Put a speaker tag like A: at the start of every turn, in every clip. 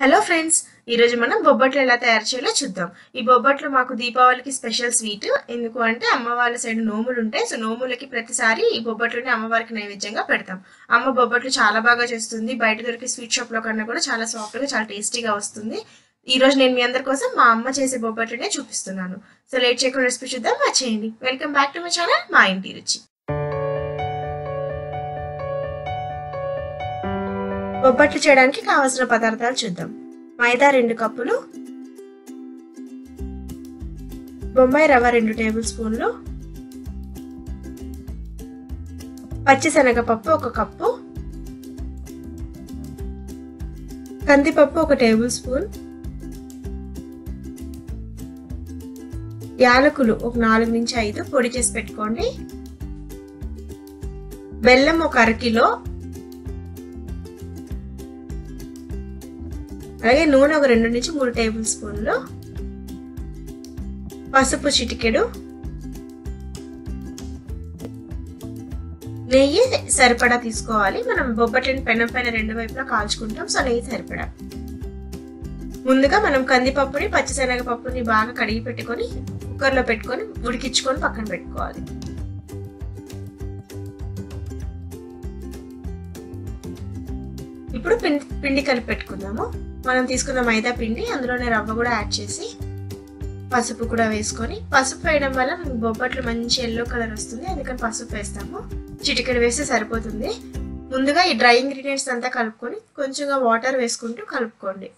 A: hello friends ఈరోజు మనం బొబ్బట్లు ఎలా తయారు చేయాలో చూద్దాం ఈ బొబ్బట్లు మాకు దీపావళికి స్పెషల్ స్వీట్ ఎందుకు అంటే అమ్మ వాళ్ళ సైడ్ నోములు ఉంటాయి సో నోములకి ప్రతిసారి ఈ బొబ్బట్లని అమ్మవారికి నైవేద్యంగా పెడతాం అమ్మ బొబ్బట్లు చాలా బాగా చేస్తుంది బయట దొరికే స్వీట్ షాప్ లో కన్నా కూడా చాలా సాఫ్ట్ గా చాలా టేస్టీగా వస్తుంది ఈ రోజు నేను మీ అందరి కోసం మా అమ్మ చేసే బొబ్బట్లనే చూపిస్తున్నాను సో లేట్ చేయకుండా రెసిపీ చూద్దాం వచ్చేయండి welcome back to my channel మా ఇంటి రుచి బొబ్బట్లు చేయడానికి కావాల్సిన పదార్థాలు చూద్దాం మైదా రెండు కప్పులు బొంబాయి రవ్వ రెండు టేబుల్ స్పూన్లు పచ్చిశనగపప్పు ఒక కప్పు కందిపప్పు ఒక టేబుల్ స్పూన్ యాలకులు ఒక నాలుగు నుంచి ఐదు పొడి చేసి పెట్టుకోండి బెల్లం ఒక అరకిలో అలాగే నూనె ఒక రెండు నుంచి మూడు టేబుల్ స్పూన్లు పసుపు చిటికెడు నెయ్యి సరిపడా తీసుకోవాలి మనం బొబ్బట్లని పెనం పైన రెండు వైపులా కాల్చుకుంటాం సో నెయ్యి సరిపడా ముందుగా మనం కందిపప్పుని పచ్చిశనగపప్పుని బాగా కడిగి పెట్టుకొని కుక్కర్లో పెట్టుకొని ఉడికించుకొని పక్కన పెట్టుకోవాలి ఇప్పుడు పిండి పిండి కలిపి పెట్టుకుందాము మనం తీసుకున్న మైదా పిండి అందులోనే రవ్వ కూడా యాడ్ చేసి పసుపు కూడా వేసుకొని పసుపు వేయడం వల్ల మనకు బొబ్బట్లు మంచి ఎల్లో కలర్ వస్తుంది అందుకని పసుపు వేస్తాము చిటికెడు వేస్తే సరిపోతుంది ముందుగా ఈ డ్రై ఇంగ్రీడియంట్స్ అంతా కలుపుకొని కొంచెంగా వాటర్ వేసుకుంటూ కలుపుకోండి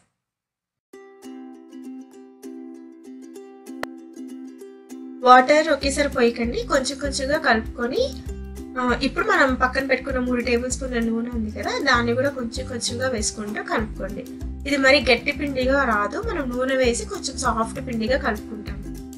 A: వాటర్ ఒకేసారి పోయకండి కొంచెం కొంచెంగా కలుపుకొని ఇప్పుడు మనం పక్కన పెట్టుకున్న మూడు టేబుల్ స్పూన్ల నూనె ఉంది కదా దాన్ని కూడా కొంచెం కొంచెంగా వేసుకుంటూ కలుపుకోండి ఇది మరి గట్టి పిండిగా రాదు మనం నూనె వేసి కొంచెం సాఫ్ట్ పిండిగా కలుపుకుంటాం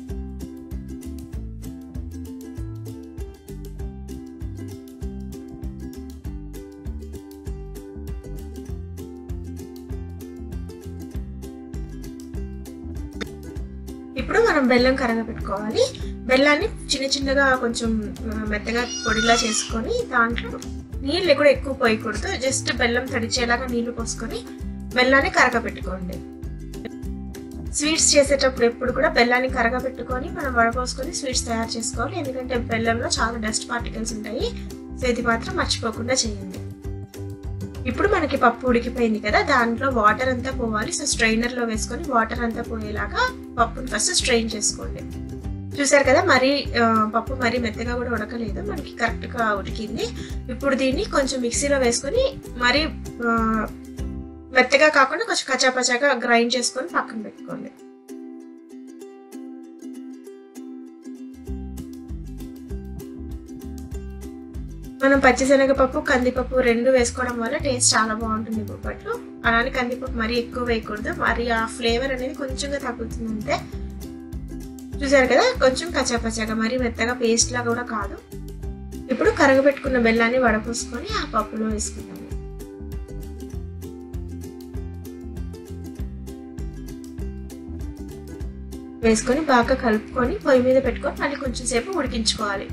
A: ఇప్పుడు మనం బెల్లం కరగబెట్టుకోవాలి బెల్లాన్ని చిన్న చిన్నగా కొంచెం మెత్తగా పొడిలా చేసుకొని దాంట్లో నీళ్ళు కూడా ఎక్కువ పోయకూడదు జస్ట్ బెల్లం తడిచేలాగా నీళ్లు పోసుకొని బెల్లాన్ని కరగబెట్టుకోండి స్వీట్స్ చేసేటప్పుడు ఎప్పుడు కూడా బెల్లాన్ని కరగబెట్టుకొని మనం వడపోసుకొని స్వీట్స్ తయారు చేసుకోవాలి ఎందుకంటే బెల్లంలో చాలా డస్ట్ పార్టికల్స్ ఉంటాయి సో ఇది మాత్రం మర్చిపోకుండా చేయండి ఇప్పుడు మనకి పప్పు ఉడికిపోయింది కదా దాంట్లో వాటర్ అంతా పోవాలి సో స్ట్రైనర్లో వేసుకొని వాటర్ అంతా పోయేలాగా పప్పుని ఫస్ట్ స్ట్రెయిన్ చేసుకోండి చూసారు కదా మరీ పప్పు మరీ మెత్తగా కూడా ఉడకలేదు మనకి కరెక్ట్గా ఉడికింది ఇప్పుడు దీన్ని కొంచెం మిక్సీలో వేసుకొని మరీ మెత్తగా కాకుండా కొంచెం కచాపచాగా గ్రైండ్ చేసుకొని పక్కన పెట్టుకోండి మనం పచ్చిశనగపప్పు కందిపప్పు రెండు వేసుకోవడం వల్ల టేస్ట్ చాలా బాగుంటుంది బొబ్బట్లు అలానే కందిపప్పు మరీ ఎక్కువ వేయకూడదు మరి ఆ ఫ్లేవర్ అనేది కొంచెంగా తగ్గుతుంది అంతే చూసారు కదా కొంచెం కచ్చాపచ్చాగా మరి మెత్తగా పేస్ట్ లాగా కూడా కాదు ఇప్పుడు కరగబెట్టుకున్న బెల్లాన్ని వడపోసుకొని ఆ పప్పులో వేసుకుందాము వేసుకొని బాగా కలుపుకొని పొయ్యి మీద పెట్టుకొని మళ్ళీ కొంచెం సేపు ఉడికించుకోవాలి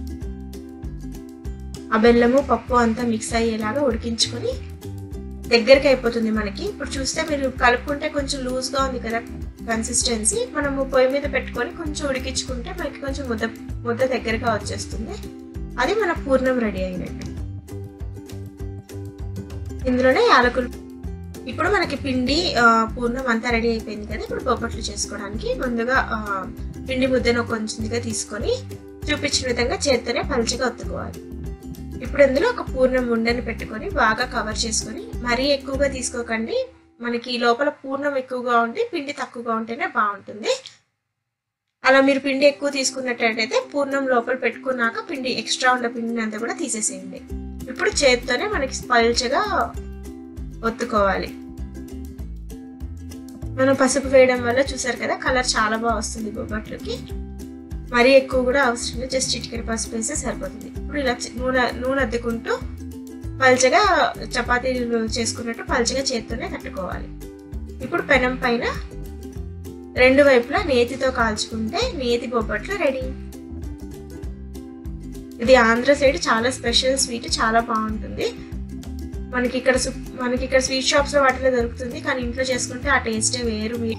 A: ఆ బెల్లము పప్పు అంతా మిక్స్ అయ్యేలాగా ఉడికించుకొని దగ్గరికి అయిపోతుంది మనకి ఇప్పుడు చూస్తే మీరు కలుపుకుంటే కొంచెం లూజ్గా ఉంది కదా కన్సిస్టెన్సీ మనము పొయ్యి మీద పెట్టుకొని కొంచెం ఉడికించుకుంటే మనకి కొంచెం ముద్ద ముద్ద దగ్గరగా వచ్చేస్తుంది అది మన పూర్ణం రెడీ అయినట్టు ఇందులోనే యాలకులు ఇప్పుడు మనకి పిండి పూర్ణం అంతా రెడీ అయిపోయింది కదా ఇప్పుడు బొబ్బట్లు చేసుకోవడానికి ముందుగా పిండి ముద్దను కొంచెంగా తీసుకొని చూపించిన విధంగా చేత్తోనే పలుచగా ఒత్తుకోవాలి ఇప్పుడు ఇందులో ఒక పూర్ణం ఉండని పెట్టుకొని బాగా కవర్ చేసుకొని మరీ ఎక్కువగా తీసుకోకండి మనకి లోపల పూర్ణం ఎక్కువగా ఉంటే పిండి తక్కువగా ఉంటేనే బాగుంటుంది అలా మీరు పిండి ఎక్కువ తీసుకున్నట్టయితే పూర్ణం లోపల పెట్టుకున్నాక పిండి ఎక్స్ట్రా ఉన్న పిండిని అంతా కూడా తీసేసేయండి ఇప్పుడు చేతితోనే మనకి పల్చగా ఒత్తుకోవాలి మనం పసుపు వేయడం వల్ల చూసారు కదా కలర్ చాలా బాగా వస్తుంది బొబ్బట్లకి మరీ ఎక్కువ కూడా అవసరం లేదు జస్ట్ చిటికెడు పసుపు వేస్తే సరిపోతుంది ఇప్పుడు ఇలా నూనె నూనె అద్దుకుంటూ పల్చగా చపాతీలు చేసుకున్నట్టు పల్చగా చేత్తోనే తట్టుకోవాలి ఇప్పుడు పెనం పైన రెండు వైపులా నేతితో కాల్చుకుంటే నేతి బొబ్బట్లు రెడీ ఇది ఆంధ్ర సైడ్ చాలా స్పెషల్ స్వీట్ చాలా బాగుంటుంది మనకి ఇక్కడ సు- మనకి ఇక్కడ స్వీట్ షాప్స్ లో వాటిలో దొరుకుతుంది కానీ ఇంట్లో చేసుకుంటే ఆ టేస్టే వేరు మీ-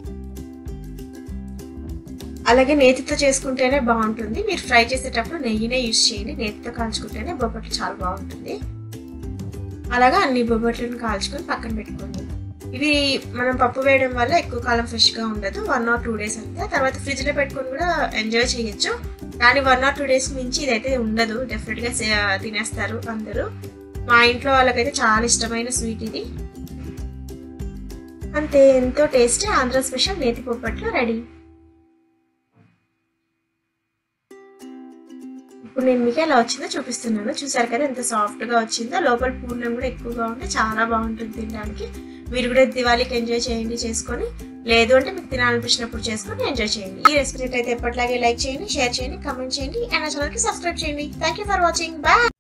A: అలాగే నేతితో చేసుకుంటేనే బాగుంటుంది మీరు ఫ్రై చేసేటప్పుడు నెయ్యినే యూజ్ చేయండి నేతితో కాల్చుకుంటేనే బొబ్బట్లు చాలా బాగుంటుంది అలాగా అన్ని బొబ్బట్లను కాల్చుకొని పక్కన పెట్టుకోండి ఇవి మనం పప్పు వేయడం వల్ల ఎక్కువ కాలం ఫ్రెష్ గా ఉండదు వన్ ఆర్ టూ డేస్ అంతే తర్వాత ఫ్రిడ్జ్ లో పెట్టుకొని కూడా ఎంజాయ్ చేయొచ్చు కానీ వన్ ఆర్ టూ డేస్ మించి ఇదైతే ఉండదు డెఫినెట్ గా సే- తినేస్తారు అందరూ మా ఇంట్లో వాళ్ళకైతే చాలా ఇష్టమైన స్వీట్ ఇది అంతే ఎంతో టేస్టీ ఆంధ్ర స్పెషల్ నేతి పొప్పట్లు రెడీ ఇప్పుడు నేను మీకు ఎలా వచ్చిందో చూపిస్తున్నాను చూసారు కదా ఎంత సాఫ్ట్ గా వచ్చిందో లోపల పూర్ణం కూడా ఎక్కువగా ఉంటే చాలా బాగుంటుంది తినడానికి మీరు కూడా దివాళీకి ఎంజాయ్ చేయండి చేసుకొని లేదు అంటే మీకు తినాలనిపించినప్పుడు చేసుకొని ఎంజాయ్ చేయండి ఈ రెసిపీ అయితే ఎప్పటిలాగే లైక్ చేయండి షేర్ చేయండి కమెంట్ చేయండి అండ్ నా ఛానల్కి సబ్స్క్రైబ్ చేయండి thank you for watching bye